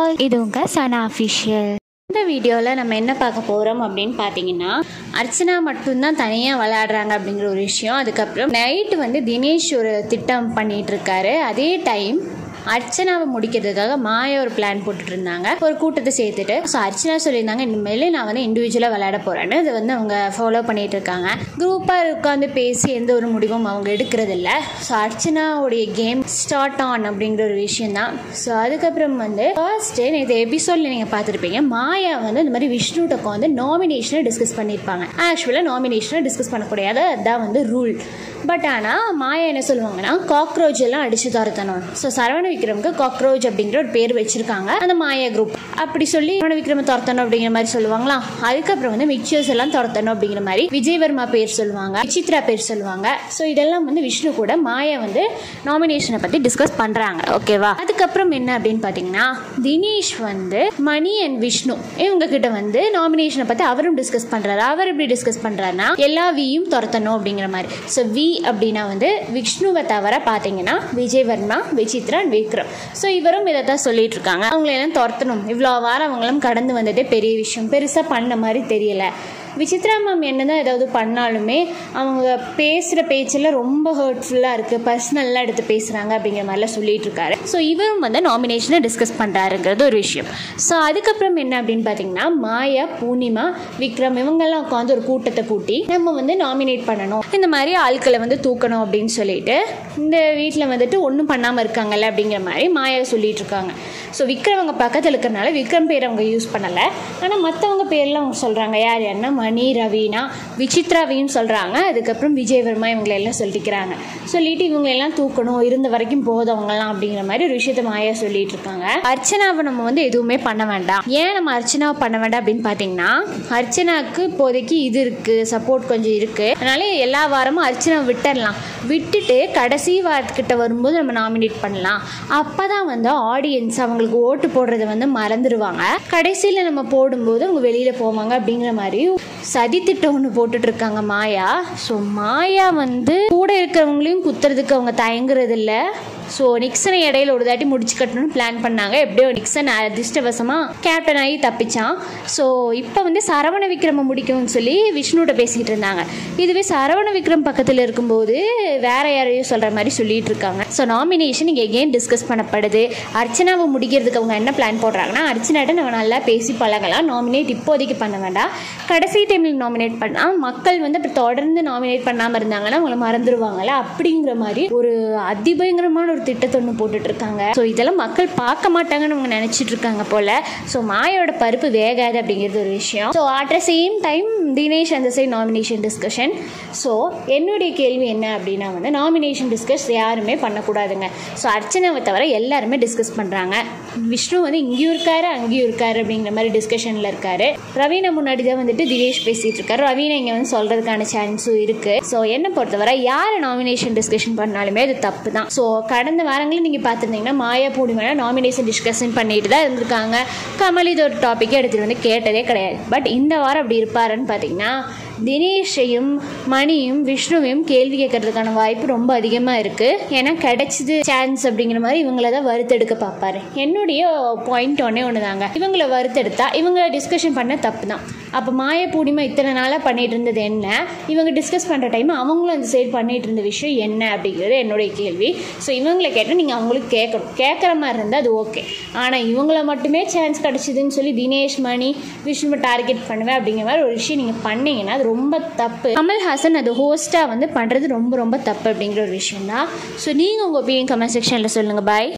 all இது உங்கள் சனா official இந்த வீடியோவில் நம்ம என்ன பார்க்க போகிறோம் அப்படின்னு பார்த்தீங்கன்னா அர்ச்சனா மட்டும்தான் தனியாக விளையாடுறாங்க அப்படிங்கிற ஒரு விஷயம் அதுக்கப்புறம் நைட்டு வந்து தினேஷ் ஒரு திட்டம் பண்ணிட்டு இருக்காரு அதே டைம் அர்ச்சனாவை முடிக்கிறதுக்காக மாயா ஒரு பிளான் போட்டுட்டு இருந்தாங்க ஒரு கூட்டத்தை சேர்த்துட்டு ஸோ அர்ச்சனா சொல்லியிருந்தாங்க இனிமேல் நான் வந்து இண்டிவிஜுவலாக விளையாட போகிறேன்னு அதை வந்து அவங்க ஃபாலோ பண்ணிட்டு இருக்காங்க குரூப்பாக உட்காந்து பேசி எந்த ஒரு முடிவும் அவங்க எடுக்கிறது இல்லை ஸோ அர்ச்சனாவுடைய கேம் ஸ்டார்ட் ஆன் அப்படிங்கிற ஒரு விஷயம் தான் ஸோ அதுக்கப்புறம் வந்து ஃபர்ஸ்ட் இந்த எபிசோடில் நீங்கள் பார்த்துருப்பீங்க மாயா வந்து இந்த மாதிரி விஷ்ணுட்ட வந்து நாமினேஷனை டிஸ்கஸ் பண்ணியிருப்பாங்க ஆக்சுவலாக நாமினேஷனை டிஸ்கஸ் பண்ணக்கூடாது அதுதான் வந்து ரூல் பட் ஆனால் மாயா என்ன சொல்லுவாங்கன்னா காக்ரோச் எல்லாம் அடிச்சு துரத்தணும் ஸோ சரவண விக்ரமுக்கு காக்ரோச் அப்படிங்கிற ஒரு பேர் வச்சிருக்காங்க அந்த மாயா குரூப் அப்படி சொல்லி சரவண விக்ரம துரத்தணும் அப்படிங்கிற மாதிரி சொல்லுவாங்களா அதுக்கப்புறம் வந்து மிக்சர்ஸ் எல்லாம் துரத்தணும் அப்படிங்கிற மாதிரி விஜயவர்மா பேர் சொல்லுவாங்க விசித்ரா பேர் சொல்லுவாங்க ஸோ இதெல்லாம் வந்து விஷ்ணு கூட மாயா வந்து நாமினேஷனை பற்றி டிஸ்கஸ் பண்ணுறாங்க ஓகேவா அதுக்கப்புறம் என்ன அப்படின்னு பார்த்தீங்கன்னா தினேஷ் வந்து மணி அண்ட் விஷ்ணு இவங்க கிட்ட வந்து நாமினேஷனை பற்றி அவரும் டிஸ்கஸ் பண்ணுறாரு அவர் எப்படி டிஸ்கஸ் பண்ணுறாருன்னா எல்லா வியும் துரத்தணும் அப்படிங்கிற மாதிரி ஸோ வி அப்படின்னா வந்து விஷ்ணுவை தவிர பார்த்தீங்கன்னா விஜயவர்மா விசித்ரா and விக்ரம் ஸோ இவரும் இதை தான் சொல்லிட்டு இருக்காங்க அவங்களெல்லாம் துரத்தணும் இவ்வளோ வாரம் அவங்களும் கடந்து வந்ததே பெரிய விஷயம் பெருசாக பண்ண மாதிரி தெரியல விசித்ரா மேம் என்னதான் ஏதாவது பண்ணாலுமே அவங்க பேசுகிற பேச்சில் ரொம்ப ஹர்ட்ஃபுல்லாக இருக்குது பர்சனலாக எடுத்து பேசுகிறாங்க அப்படிங்கிற மாதிரிலாம் சொல்லிட்டு இருக்காரு ஸோ இவரும் வந்து நாமினேஷனை டிஸ்கஸ் பண்ணுறாருங்கிறது ஒரு விஷயம் ஸோ அதுக்கப்புறம் என்ன அப்படின்னு பார்த்தீங்கன்னா மாயா பூர்ணிமா விக்ரம் இவங்கெல்லாம் உட்காந்து ஒரு கூட்டத்தை கூட்டி நம்ம வந்து நாமினேட் பண்ணணும் இந்த மாதிரி ஆட்களை வந்து தூக்கணும் அப்படின்னு சொல்லிட்டு இந்த வீட்டில் வந்துட்டு ஒன்றும் பண்ணாமல் இருக்காங்கல்ல அப்படிங்கிற மாதிரி மாயா சொல்லிட்டு இருக்காங்க ஸோ விக்ரம் அவங்க பக்கத்தில் இருக்கிறனால விக்ரம் பேர் அவங்க யூஸ் பண்ணலை ஆனால் மற்றவங்க பேர்லாம் அவங்க சொல்கிறாங்க யார் யாருன்னா மணி ரவீனா விசித்ராவையும் சொல்கிறாங்க அதுக்கப்புறம் விஜயவர்மா இவங்களை எல்லாம் சொல்லிக்கிறாங்க சொல்லிட்டு இவங்க எல்லாம் தூக்கணும் இருந்த வரைக்கும் போதும் அவங்கலாம் அப்படிங்கிற மாதிரி ஒரு விஷயத்த மாயா சொல்லிட்டு இருக்காங்க அர்ச்சனாவை நம்ம வந்து எதுவுமே பண்ண வேண்டாம் ஏன் நம்ம அர்ச்சனாவை பண்ண வேண்டாம் அப்படின்னு பார்த்தீங்கன்னா அர்ச்சனாவுக்கு இப்போதைக்கு இது இருக்குது சப்போர்ட் கொஞ்சம் இருக்குது அதனால எல்லா வாரமும் அர்ச்சனாவை விட்டுடலாம் விட்டுட்டு கடைசி வாரத்துக்கிட்ட வரும்போது நம்ம நாமினேட் பண்ணலாம் அப்போ தான் வந்து ஆடியன்ஸ் அவங்களுக்கு ஓட்டு போடுறத வந்து மறந்துடுவாங்க கடைசியில் நம்ம போடும்போது அவங்க வெளியில் போவாங்க அப்படிங்கிற மாதிரி சதி திட்டம் ஒன்று போட்டுட்டு இருக்காங்க மாயா ஸோ மாயா வந்து கூட இருக்கிறவங்களையும் குத்துறதுக்கு அவங்க தயங்குறது இல்லை ஸோ நிக்சனை இடையில ஒரு தாட்டி முடிச்சு கட்டணும்னு பிளான் பண்ணாங்க எப்படியோ நிக்சன் அதிர்ஷ்டவசமாக கேப்டன் ஆகி தப்பிச்சான் ஸோ இப்போ வந்து சரவண விக்ரம முடிக்கும்னு சொல்லி விஷ்ணுகிட்ட பேசிக்கிட்டு இருந்தாங்க இதுவே சரவண விக்ரம் பக்கத்தில் இருக்கும்போது வேற யாரையோ சொல்கிற மாதிரி சொல்லிட்டு இருக்காங்க ஸோ நாமினேஷன் இங்கே எகெயின் டிஸ்கஸ் பண்ணப்படுது அர்ச்சனாவை முடிக்கிறதுக்கு அவங்க என்ன பிளான் போடுறாங்கன்னா அர்ச்சனாட்ட நம்ம நல்லா பேசி பழகலாம் நாமினேட் இப்போதைக்கு பண்ண வேண்டாம் கடைசி டைமில் நாமினேட் பண்ணால் மக்கள் வந்து அப்படி தொடர்ந்து நாமினேட் பண்ணாமல் இருந்தாங்கன்னா அவங்கள மறந்துடுவாங்கல்ல அப்படிங்கிற மாதிரி ஒரு அதிபயங்கரமான ஒரு திட்டத்தை ஒன்று போட்டுட்டு இருக்காங்க ஸோ இதெல்லாம் மக்கள் பார்க்க மாட்டாங்கன்னு அவங்க நினச்சிட்டு இருக்காங்க போல ஸோ மாயோட பருப்பு வேகாது அப்படிங்கிறது ஒரு விஷயம் so at the same time Dinesh அந்த சைட் நாமினேஷன் டிஸ்கஷன் ஸோ என்னுடைய கேள்வி என்ன அப்படின்னா வந்து நாமினேஷன் டிஸ்கஸ் யாருமே பண்ணக்கூடாதுங்க ஸோ அர்ச்சனாவை தவிர எல்லாருமே டிஸ்கஸ் பண்ணுறாங்க விஷ்ணு வந்து இங்கேயும் இருக்காரு அங்கேயும் இருக்காரு அப்படிங்கிற மாதிரி டிஸ்கஷனில் இருக்காரு ரவீனா முன்னாடி தான் வந்துட்டு தினேஷ் பேசிட்டு இருக்காரு ரவீனா இங்கே வந்து சொல்றதுக்கான சான்ஸும் இருக்கு ஸோ என்னை பொறுத்தவரை யார் நாமினேஷன் டிஸ்கஷன் பண்ணாலுமே அது தப்பு தான் ஸோ கடந்த வாரங்களில் நீங்கள் பார்த்துருந்தீங்கன்னா மாயா பூர்ணிமா நாமினேஷன் டிஸ்கஷன் பண்ணிட்டு தான் இருந்திருக்காங்க கமல் இது ஒரு டாப்பிக்கே எடுத்துகிட்டு வந்து கேட்டதே கிடையாது பட் இந்த வாரம் அப்படி இருப்பாருன்னு பார்த்தீங்கன்னா தினேஷையும் மணியும் விஷ்ணுவையும் கேள்வி கேட்கறதுக்கான வாய்ப்பு ரொம்ப அதிகமாக இருக்குது ஏன்னா கிடைச்சிது சான்ஸ் அப்படிங்கிற மாதிரி இவங்கள தான் வறுத்தெடுக்க பார்ப்பாரு என்னுடைய பாயிண்ட் ஒன்னே ஒன்று தாங்க இவங்கள வறுத்தெடுத்தா இவங்கள டிஸ்கஷன் பண்ண தப்பு தான் அப்போ மாய பூர்ணிமா இத்தனை நாளாக பண்ணிட்டு இருந்தது என்ன இவங்க டிஸ்கஸ் பண்ணுற டைம் அவங்களும் அந்த சைடு பண்ணிட்டு இருந்த விஷயம் என்ன அப்படிங்கிறது என்னுடைய கேள்வி ஸோ இவங்களை கேட்டால் நீங்கள் அவங்களுக்கு கேட்கணும் கேட்குற மாதிரி இருந்தால் அது ஓகே ஆனால் இவங்கள மட்டுமே சான்ஸ் கிடச்சிதுன்னு சொல்லி தினேஷ் மணி விஷ்ணுவை டார்கெட் பண்ணுவேன் அப்படிங்கிற மாதிரி ஒரு விஷயம் நீங்கள் பண்ணீங்கன்னா அது ரொம்ப தப்பு கமல்ஹாசன் அது ஹோஸ்ட்டாக வந்து பண்ணுறது ரொம்ப ரொம்ப தப்பு அப்படிங்கிற ஒரு விஷயம் தான் ஸோ நீங்கள் உங்கள் ஒப்பீனியன் கமெண்ட் செக்ஷனில் சொல்லுங்கள் பாய்